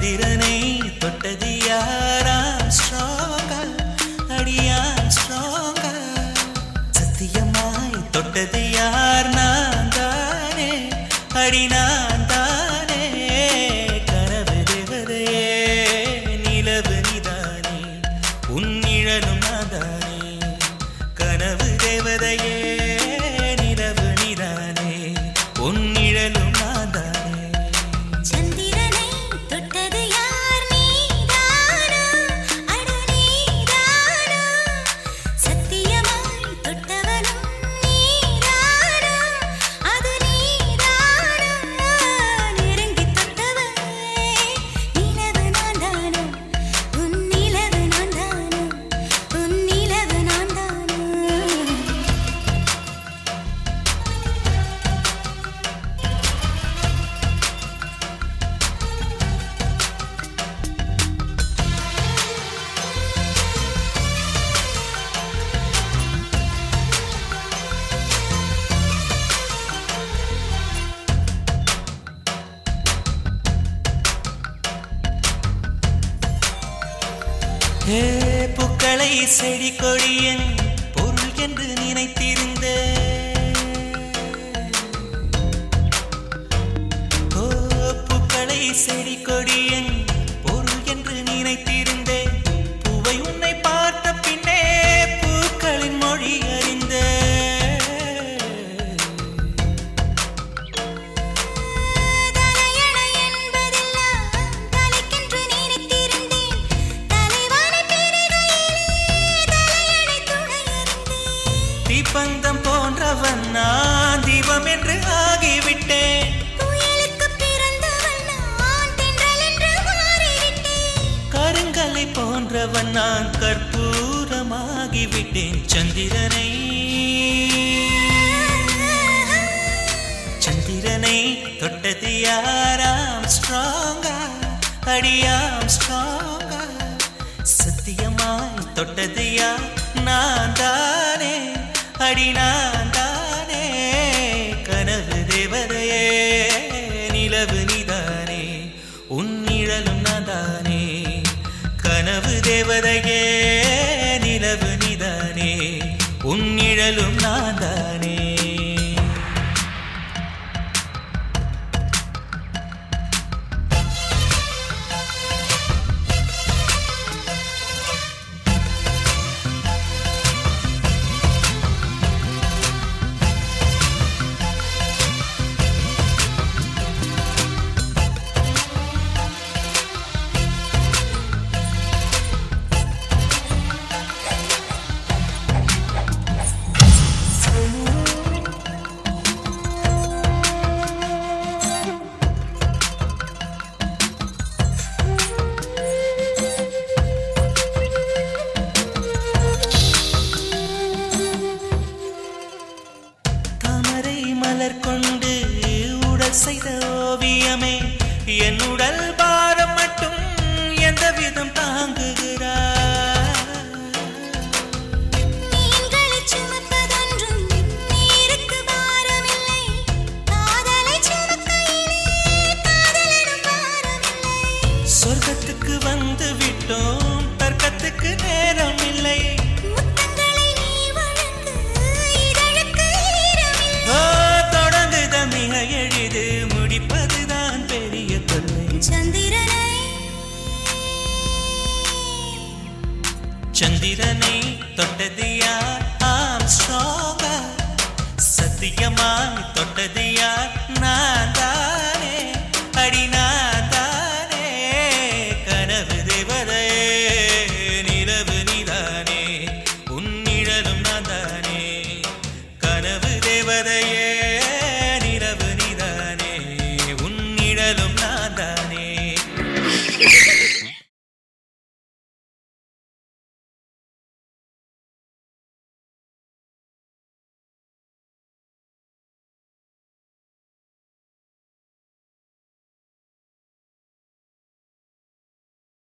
சந்திரனை தொட்டது யாராம் ஸ்ட்ராங்கா அடியான் ஸ்ட்ராங்கா சத்தியமாய் தொட்டது யார் நான் தானே அடி நான் தானே கனவு தேவதையே நிலவு நிதானே உன் நிழலும் நாதானே கனவு தேவதையே நிலவு நிதானே உன் நிழலும் நாதானே சந்திரனை தொட்டது யார் நீதானா அட நீதானா சத்தியமாய் தொட்டவனும் நீதானா அது நீதானா நெருங்கி தொட்டவனே நிலவு நான்தானா உன் நிலவு நான்தானா உன் நிலவு நான்தானா ஏ பூக்களை செடி கொடியன் பொருள் என்று நினைத்திருந்த ஓ பூக்களை செடி கொடியன் பொருள் என்று நினைத்திருந்தேன் பூவை உன்னை பார்த்த பின்னே பூக்களின் மொழி அறிந்த தலையணை என்பதெல்லாம் தலைக்கென்று நினைத்திருந்தேன் தலைவாணி பெருகையிலே தலையணை துணையறிந்தேன் தீப்பந்தம் போன்றவன் நான் தீபம் என்று ஆகிவிட்டேன் புயலுக்கு பிறந்தவன் நான் தென்றல் என்று மாறிவிட்டேன் கருங்கலை போன்றவன் நான் கற்பூரமாகிவிட்டேன் சந்திரனை சந்திரனை தொட்டது யாராம் ஸ்ட்ராங்கா அடியாம் ஸ்ட்ராங்கா சத்தியமாய் தொட்டது யார் நான் தானே அடி நான் தானே கனவு தேவதையே நிலவு நீதானே உன் நிழலும் நாதானே கனவு தேவதையே நிலவு நீதானே உன் நிழலும் நாதானே தாமரை மலர் கொண்டு உடல் செய்த ஓவியமே என் உடல் பாரம் மட்டும் எந்த விதம் தாங்குகிறார் மீன்களைச் சுமப்பதொன்றும் நீருக்கு பாரமில்லை காதலைச் சுமக்கையிலே காதலனும் பாரமில்லை சொர்க்கத்துக்கு வந்து விட்டோம் தர்க்கத்துக்கு நேரம் இல்லை முத்தங்களை நீ வழங்கு இதழுக்கு ஈரமில்லை ஓ, தொடங்குத மிக எளிது முடிப்பதுதான் பெரிய தொல்லை சந்திரனை சந்திரனை தொட்டது யார் ஆம் ஸ்ட்ராங்கா சத்தியமாய் தொட்டது